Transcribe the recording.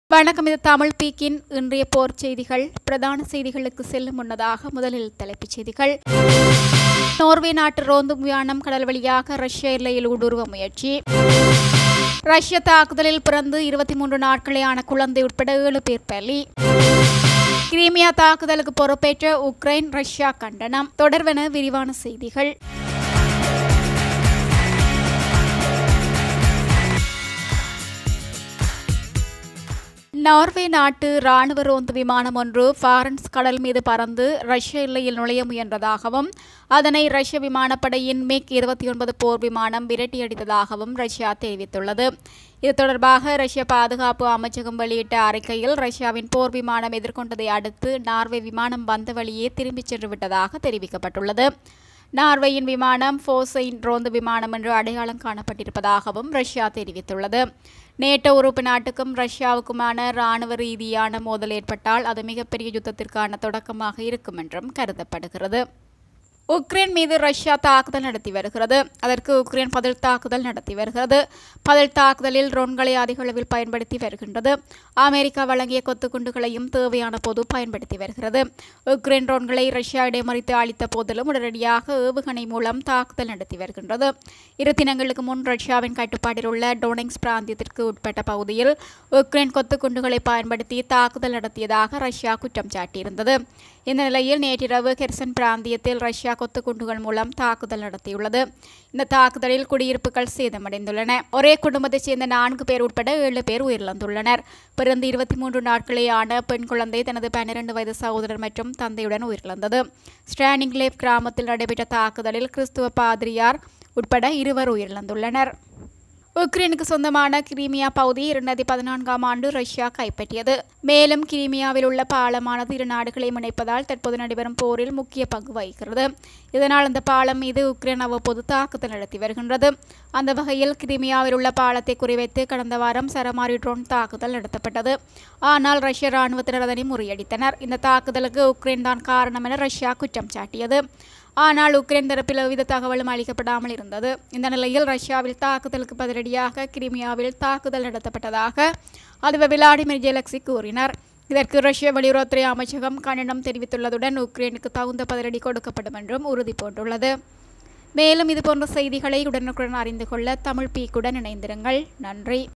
வணக்கம் இது தமிழ் பீக்கின் இன்றைய போர் செய்திகள் பிரதான செய்திகளுக்கு செல்லும் முன்னதாக முதலில் தலைப்புச் செய்திகள் நோர்வே நாட்டு ரோந்து விமானம் கடல் வழியாக ரஷ்ய எல்லையில் ஊடுருவ முயற்சி ரஷ்ய தாக்குதலில் பிறந்து இருபத்தி மூன்று நாட்களே ஆன குழந்தை உட்பட ஏழு பேர் பலி கிரீமியா தாக்குதலுக்கு பொறுப்பேற்ற உக்ரைன் ரஷ்யா கண்டனம் தொடர்வென விரிவான செய்திகள் நார்வே நாட்டு ராணுவ ரோந்து விமானம் ஒன்று பாரன்ஸ் கடல் மீது பறந்து ரஷ்ய எல்லையில் நுழைய முயன்றதாகவும் அதனை ரஷ்ய விமானப்படையின் மிக் இருபத்தி ஒன்பது போர் விமானம் விரட்டியடித்ததாகவும் ரஷ்யா தெரிவித்துள்ளது இது தொடர்பாக ரஷ்ய பாதுகாப்பு அமைச்சகம் வெளியிட்ட அறிக்கையில் ரஷ்யாவின் போர் விமானம் எதிர்கொண்டதை அடுத்து நார்வே விமானம் வந்த வழியே திரும்பிச் சென்று விட்டதாக தெரிவிக்கப்பட்டுள்ளது நார்வேயின் விமானம் ஃபோசைன் ரோந்து விமானம் என்று அடையாளம் காணப்பட்டிருப்பதாகவும் ரஷ்யா தெரிவித்துள்ளது நேட்டோ உறுப்பு நாட்டுக்கும் ரஷ்யாவுக்குமான இராணுவ ரீதியான மோதல் ஏற்பட்டால் அது மிகப்பெரிய யுத்தத்திற்கான தொடக்கமாக இருக்கும் என்றும் கருதப்படுகிறது உக்ரைன் மீது ரஷ்யா தாக்குதல் நடத்தி வருகிறது அதற்கு உக்ரைன் பதில் தாக்குதல் நடத்தி வருகிறது பதில் தாக்குதலில் ட்ரோன்களை அதிக அளவில் பயன்படுத்தி வருகின்றது அமெரிக்கா வழங்கிய கொத்துக்குண்டுகளையும் தேவையான போது பயன்படுத்தி வருகிறது உக்ரைன் ட்ரோன்களை ரஷ்யா இடைமறித்து அளித்த போதிலும் உடனடியாக ஏவுகணை மூலம் தாக்குதல் நடத்தி வருகின்றது இரு தினங்களுக்கு முன் ரஷ்யாவின் கட்டுப்பாட்டில் உள்ள டோனிங்ஸ் பிராந்தியத்திற்கு உட்பட்ட பகுதியில் உக்ரைன் கொத்துக்குண்டுகளை பயன்படுத்தி தாக்குதல் நடத்தியதாக ரஷ்யா குற்றம் சாட்டியிருந்தது இந்த நிலையில் நேற்றிரவு கெர்சன் பிராந்தியத்தில் ரஷ்யா கொத்து குண்டுகள் மூலம் தாக்குதல் நடத்தியுள்ளது இந்த தாக்குதலில் குடியிருப்புகள் சேதமடைந்துள்ளன ஒரே குடும்பத்தைச் சேர்ந்த நான்கு பேர் உட்பட ஏழு பேர் உயிரிழந்துள்ளனர் பிறந்து இருபத்தி மூன்று நாட்களே ஆன பெண் குழந்தை தனது பன்னிரண்டு வயது சகோதரர் மற்றும் தந்தையுடன் உயிரிழந்தது ஸ்டானிங் லேப் கிராமத்தில் நடைபெற்ற தாக்குதலில் கிறிஸ்துவ பாதிரியார் உட்பட இருவர் உயிரிழந்துள்ளனர் உக்ரைனுக்கு சொந்தமான கிரீமியா பகுதியை இரண்டாயிரத்தி பதினான்காம் ஆண்டு ரஷ்யா கைப்பற்றியது மேலும் கிரீமியாவில் உள்ள பாலமானது இரு நாடுகளை இணைப்பதால் தற்போது நடைபெறும் போரில் முக்கிய பங்கு வகிக்கிறது இதனால் அந்த பாலம் மீது உக்ரைன் அவ்வப்போது தாக்குதல் நடத்தி வருகின்றது அந்த வகையில் கிரீமியாவில் உள்ள பாலத்தை குறிவைத்து கடந்த வாரம் சரமாரி ட்ரோன் தாக்குதல் நடத்தப்பட்டது ஆனால் ரஷ்ய ராணுவத்தினர் அதனை முறியடித்தனர் இந்த தாக்குதலுக்கு உக்ரைன் தான் காரணம் என ரஷ்யா குற்றம் சாட்டியது ஆனால் உக்ரைன் தரப்பில் எவ்வித தகவலும் அளிக்கப்படாமல் இருந்தது இந்த நிலையில் ரஷ்யாவில் தாக்குதலுக்கு பதிலடியாக கிரிமியாவில் தாக்குதல் நடத்தப்பட்டதாக அதிபர் விளாடிமிர் ஜெலக்சி கூறினார் இதற்கு ரஷ்ய வெளியுறவுத்துறை அமைச்சகம் கண்டனம் தெரிவித்துள்ளதுடன் உக்ரைனுக்கு தகுந்த பதிலடி கொடுக்கப்படும் என்றும் உறுதி பூண்டுள்ளது மேலும் இதுபோன்ற செய்திகளை உடனுக்குடன் அறிந்து கொள்ள தமிழ் பீக்குடன் இணைந்திருங்கள் நன்றி